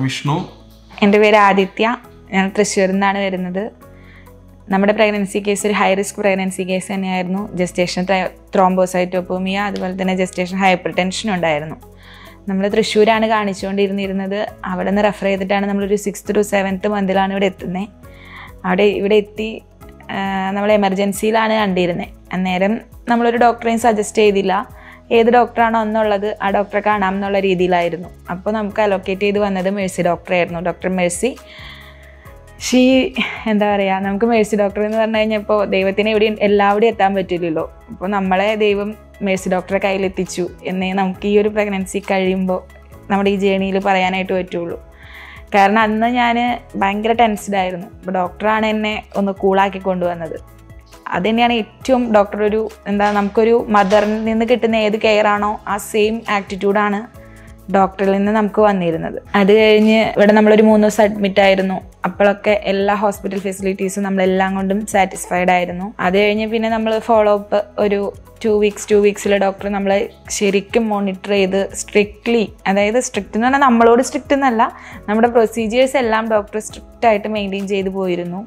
ഞാൻ വിഷ്ണു എൻ്റെ പേര് ആദിത്യ ഞാൻ തൃശ്ശൂരിൽ നിന്നാണ് വരുന്നത് നമ്മുടെ പ്രഗ്നൻസി കേസ് ഒരു ഹൈ റിസ്ക് പ്രഗ്നൻസി കേസ് തന്നെയായിരുന്നു ജസ്റ്റേഷൻ ത്രോംബോസൈറ്റോപ്പോമിയ അതുപോലെ തന്നെ ജസ്റ്റേഷൻ ഹൈപ്പർ ടെൻഷനും ഉണ്ടായിരുന്നു നമ്മൾ തൃശ്ശൂരാണ് കാണിച്ചുകൊണ്ടിരുന്നിരുന്നത് അവിടെ നിന്ന് റെഫർ ചെയ്തിട്ടാണ് നമ്മളൊരു സിക്സ്ത് ടു സെവൻത്ത് മന്തിലാണ് ഇവിടെ എത്തുന്നത് അവിടെ ഇവിടെ എത്തി നമ്മൾ എമർജൻസിയിലാണ് കണ്ടിരുന്നത് അന്നേരം നമ്മളൊരു ഡോക്ടറെയും സജസ്റ്റ് ചെയ്തില്ല ഏത് ഡോക്ടറാണോ എന്നുള്ളത് ആ ഡോക്ടറെ കാണാം എന്നുള്ള രീതിയിലായിരുന്നു അപ്പോൾ നമുക്ക് അലോക്കേറ്റ് ചെയ്ത് വന്നത് മേഴ്സി ഡോക്ടറായിരുന്നു ഡോക്ടർ മേഴ്സി ഷീ എന്താ പറയുക നമുക്ക് മേഴ്സി ഡോക്ടർ എന്ന് പറഞ്ഞു കഴിഞ്ഞപ്പോൾ ദൈവത്തിന് എവിടെയും എല്ലാവിടെയും എത്താൻ പറ്റില്ലല്ലോ അപ്പോൾ നമ്മളെ ദൈവം മേഴ്സി ഡോക്ടറെ കയ്യിലെത്തിച്ചു എന്നേ നമുക്ക് ഈ ഒരു പ്രഗ്നൻസി കഴിയുമ്പോൾ നമ്മുടെ ഈ ജേണിയിൽ പറയാനായിട്ട് പറ്റുള്ളൂ കാരണം അന്ന് ഞാൻ ഭയങ്കര ടെൻസ്ഡ് ആയിരുന്നു അപ്പോൾ ഡോക്ടറാണ് എന്നെ ഒന്ന് കൂളാക്കി കൊണ്ടുവന്നത് അത് തന്നെയാണ് ഏറ്റവും ഡോക്ടർ ഒരു എന്താ നമുക്കൊരു മദറിൽ നിന്ന് കിട്ടുന്ന ഏത് കെയർ ആണോ ആ സെയിം ആറ്റിറ്റ്യൂഡാണ് ഡോക്ടറിൽ നിന്ന് നമുക്ക് വന്നിരുന്നത് അത് കഴിഞ്ഞ് ഇവിടെ നമ്മളൊരു മൂന്ന് ദിവസം അഡ്മിറ്റ് ആയിരുന്നു അപ്പോഴൊക്കെ എല്ലാ ഹോസ്പിറ്റൽ ഫെസിലിറ്റീസും നമ്മളെല്ലാം കൊണ്ടും സാറ്റിസ്ഫൈഡ് ആയിരുന്നു അത് കഴിഞ്ഞ് പിന്നെ നമ്മൾ ഫോളോ അപ്പ് ഒരു ടു വീക്സ് ടു വീക്സിൽ ഡോക്ടർ നമ്മളെ ശരിക്കും മോണിറ്റർ ചെയ്ത് സ്ട്രിക്ട്ലി അതായത് സ്ട്രിക്റ്റ് എന്ന് പറഞ്ഞാൽ നമ്മളോട് സ്ട്രിക്റ്റ് എന്നല്ല നമ്മുടെ പ്രൊസീജിയേഴ്സ് എല്ലാം ഡോക്ടർ സ്ട്രിക്റ്റ് ആയിട്ട് മെയിൻറ്റെയിൻ ചെയ്ത് പോയിരുന്നു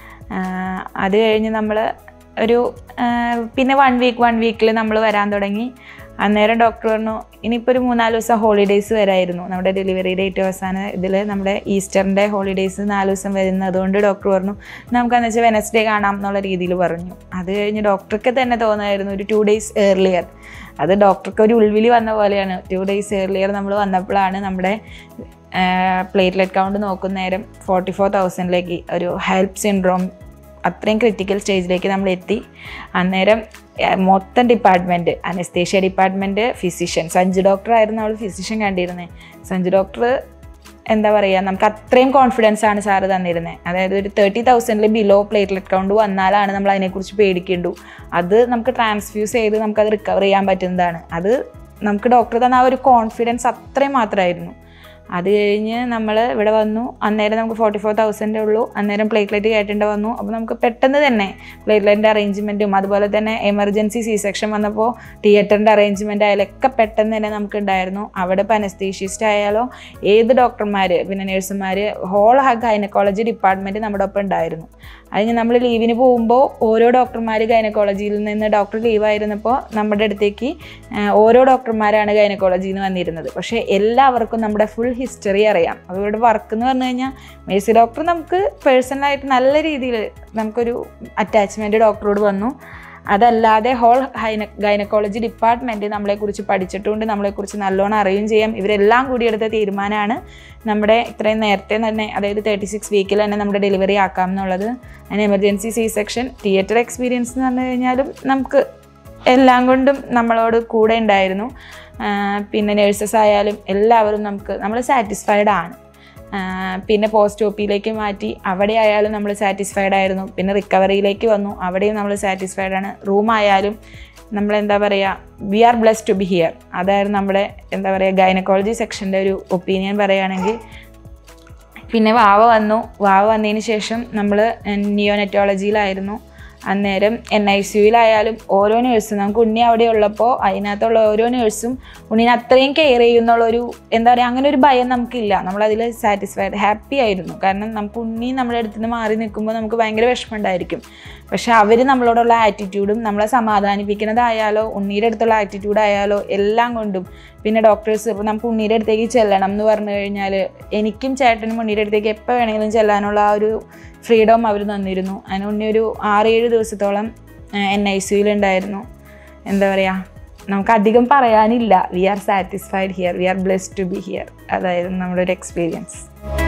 ആഹ് അത് കഴിഞ്ഞ് നമ്മൾ ഒരു ആഹ് പിന്നെ വൺ വീക്ക് വൺ വീക്കിൽ നമ്മൾ വരാൻ തുടങ്ങി അന്നേരം ഡോക്ടർ പറഞ്ഞു ഇനിയിപ്പോൾ ഒരു മൂന്നാല് ദിവസം ഹോളിഡേയ്സ് വരായിരുന്നു നമ്മുടെ ഡെലിവറി ഡേറ്റ് അവസാനം ഇതിൽ നമ്മുടെ ഈസ്റ്ററിൻ്റെ ഹോളിഡേയ്സ് നാല് ദിവസം വരുന്നതുകൊണ്ട് ഡോക്ടർ പറഞ്ഞു നമുക്കെന്ന് വെച്ചാൽ വെനസ്ഡേ കാണാം എന്നുള്ള രീതിയിൽ പറഞ്ഞു അത് കഴിഞ്ഞ് ഡോക്ടർക്ക് തന്നെ തോന്നായിരുന്നു ഒരു ടു ഡേയ്സ് ഏർലിയർ അത് ഡോക്ടർക്ക് ഒരു ഉൾവിളി വന്ന പോലെയാണ് ടു ഡേയ്സ് ഏർലിയർ നമ്മൾ വന്നപ്പോഴാണ് നമ്മുടെ പ്ലേറ്റ്ലെറ്റ് കൗണ്ട് നോക്കുന്ന നേരം ഫോർട്ടി ഫോർ തൗസൻഡിലേക്ക് ഒരു ഹെൽപ്പ് സിൻഡ്രോം അത്രയും ക്രിട്ടിക്കൽ സ്റ്റേജിലേക്ക് നമ്മൾ എത്തി അന്നേരം ഏർ, മൊത്തം department anaesthesia department physician Sanju doctor ആയിരുന്നു അവൾ ഫിസിഷ്യൻ കണ്ടിരുന്നത് സഞ്ജു ഡോക്ടർ എന്താ പറയുക നമുക്ക് അത്രയും കോൺഫിഡൻസ് ആണ് സാറ് തന്നിരുന്നത് അതായത് ഒരു തേർട്ടി തൗസൻഡിൽ ബിലോ പ്ലേറ്റ്ലെറ്റ് കൗണ്ട് വന്നാലാണ് നമ്മൾ അതിനെക്കുറിച്ച് പേടിക്കേണ്ടു അത് നമുക്ക് ട്രാൻസ്ഫ്യൂസ് ചെയ്ത് നമുക്കത് റിക്കവർ ചെയ്യാൻ പറ്റുന്നതാണ് അത് നമുക്ക് ഡോക്ടർ തന്ന ആ ഒരു കോൺഫിഡൻസ് അത്രയും മാത്രമായിരുന്നു അത് കഴിഞ്ഞ് നമ്മൾ ഇവിടെ വന്നു അന്നേരം നമുക്ക് ഫോർട്ടി ഫോർ തൗസൻഡേ ഉള്ളൂ അന്നേരം പ്ലേറ്റ്ലെറ്റ് കയറ്റേണ്ടി വന്നു അപ്പോൾ നമുക്ക് പെട്ടെന്ന് തന്നെ പ്ലേറ്റ്ലെറ്റിൻ്റെ അറേഞ്ച്മെൻറ്റും അതുപോലെ തന്നെ എമർജൻസി സി സെക്ഷൻ വന്നപ്പോൾ തിയേറ്ററിൻ്റെ അറേഞ്ച്മെൻ്റ് ആയാലൊക്കെ പെട്ടെന്ന് തന്നെ നമുക്ക് ഉണ്ടായിരുന്നു അവിടെ ഇപ്പോൾ അനസ്തീഷ്യസ്റ്റ് ആയാലോ ഏത് ഡോക്ടർമാർ പിന്നെ നഴ്സുമാർ ഹോൾ ഗൈനക്കോളജി ഡിപ്പാർട്ട്മെൻറ്റ് നമ്മുടെ ഒപ്പം ഉണ്ടായിരുന്നു അതിന് നമ്മൾ ലീവിന് പോകുമ്പോൾ ഓരോ ഡോക്ടർമാർ ഗൈനക്കോളജിയിൽ നിന്ന് ഡോക്ടർ ലീവായിരുന്നപ്പോൾ നമ്മുടെ അടുത്തേക്ക് ആ, ഓരോ ഡോക്ടർമാരാണ് ഗൈനക്കോളജിയിൽ നിന്ന് വന്നിരുന്നത് പക്ഷേ എല്ലാവർക്കും നമ്മുടെ ഫുൾ ഹിസ്റ്ററി അറിയാം അവരുടെ വർക്ക് എന്ന് പറഞ്ഞു കഴിഞ്ഞാൽ മേഴ്സി ഡോക്ടർ നമുക്ക് പേഴ്സണലായിട്ട് നല്ല രീതിയിൽ നമുക്കൊരു അറ്റാച്ച്മെൻറ്റ് ഡോക്ടറോട് വന്നു അതല്ലാതെ ഹോൾ ഹൈന ഗൈനക്കോളജി ഡിപ്പാർട്ട്മെൻറ്റ് നമ്മളെക്കുറിച്ച് പഠിച്ചിട്ടുണ്ട് നമ്മളെക്കുറിച്ച് നല്ലോണം അറിയുകയും ചെയ്യാം ഇവരെല്ലാം കൂടി എടുത്ത തീരുമാനമാണ് നമ്മുടെ ഇത്രയും നേരത്തെ തന്നെ അതായത് തേർട്ടി സിക്സ് വീക്കിൽ തന്നെ നമ്മുടെ ഡെലിവറി ആക്കാം എന്നുള്ളത് അതിന് emergency C section theatre experience എന്ന് പറഞ്ഞു കഴിഞ്ഞാലും നമുക്ക് എല്ലാം കൊണ്ടും നമ്മളോട് കൂടെ ഉണ്ടായിരുന്നു ആ, പിന്നെ നേഴ്സസ് ആയാലും എല്ലാവരും നമുക്ക് നമ്മൾ സാറ്റിസ്ഫൈഡ് ആണ് ആ, പിന്നെ പോസ്റ്റ് ഒ പിയിലേക്ക് മാറ്റി അവിടെ ആയാലും നമ്മൾ സാറ്റിസ്ഫൈഡ് ആയിരുന്നു പിന്നെ റിക്കവറിയിലേക്ക് വന്നു അവിടെയും നമ്മൾ സാറ്റിസ്ഫൈഡ് ആണ് റൂം ആയാലും നമ്മൾ എന്താ പറയുക we are bless to be here അതായിരുന്നു നമ്മുടെ എന്താ പറയുക ഗൈനക്കോളജി സെക്ഷൻ്റെ ഒരു ഒപ്പീനിയൻ പറയുകയാണെങ്കിൽ പിന്നെ വാവ വന്നു വാവ വന്നതിന് ശേഷം നമ്മൾ നിയോനെറ്റോളജിയിലായിരുന്നു അന്നേരം എൻ ഐ സിയുലായാലും ഓരോ നേഴ്സും നമുക്ക് ഉണ്ണി അവിടെ ഉള്ളപ്പോൾ അതിനകത്തുള്ള ഓരോ നേഴ്സും ഉണ്ണിനെ അത്രയും കെയർ ചെയ്യുന്നുള്ളൊരു എന്താ പറയുക അങ്ങനെ ഒരു ഭയം നമുക്കില്ല നമ്മളതിൽ സാറ്റിസ്ഫൈഡ് ഹാപ്പി ആയിരുന്നു കാരണം നമുക്ക് ഉണ്ണി നമ്മുടെ അടുത്ത് നിന്ന് മാറി നിൽക്കുമ്പോൾ നമുക്ക് ഭയങ്കര വിഷമം ഉണ്ടായിരിക്കും പക്ഷെ അവർ നമ്മളോടുള്ള ആറ്റിറ്റ്യൂഡും നമ്മളെ സമാധാനിപ്പിക്കുന്നതായാലോ ഉണ്ണിയുടെ അടുത്തുള്ള ആറ്റിറ്റ്യൂഡ് ആയാലോ എല്ലാം കൊണ്ടും പിന്നെ ഡോക്ടേഴ്സ് ഇപ്പോൾ നമുക്ക് ഉണ്ണിയുടെ അടുത്തേക്ക് ചെല്ലണം എന്ന് പറഞ്ഞു കഴിഞ്ഞാൽ എനിക്കും ചേട്ടനും ഉണ്ണിയുടെ അടുത്തേക്ക് എപ്പോൾ വേണമെങ്കിലും ചെല്ലാനുള്ള ആ ഒരു ഫ്രീഡം അവർ തന്നിരുന്നു അതിന് ഉണ്ണി ഒരു ആറേഴ് ദിവസത്തോളം എൻ ഐ സിയിലുണ്ടായിരുന്നു എന്താ പറയുക നമുക്ക് അധികം പറയാനില്ല we are satisfied here we are blessed to be here അതായിരുന്നു നമ്മുടെ ഒരു എക്സ്പീരിയൻസ്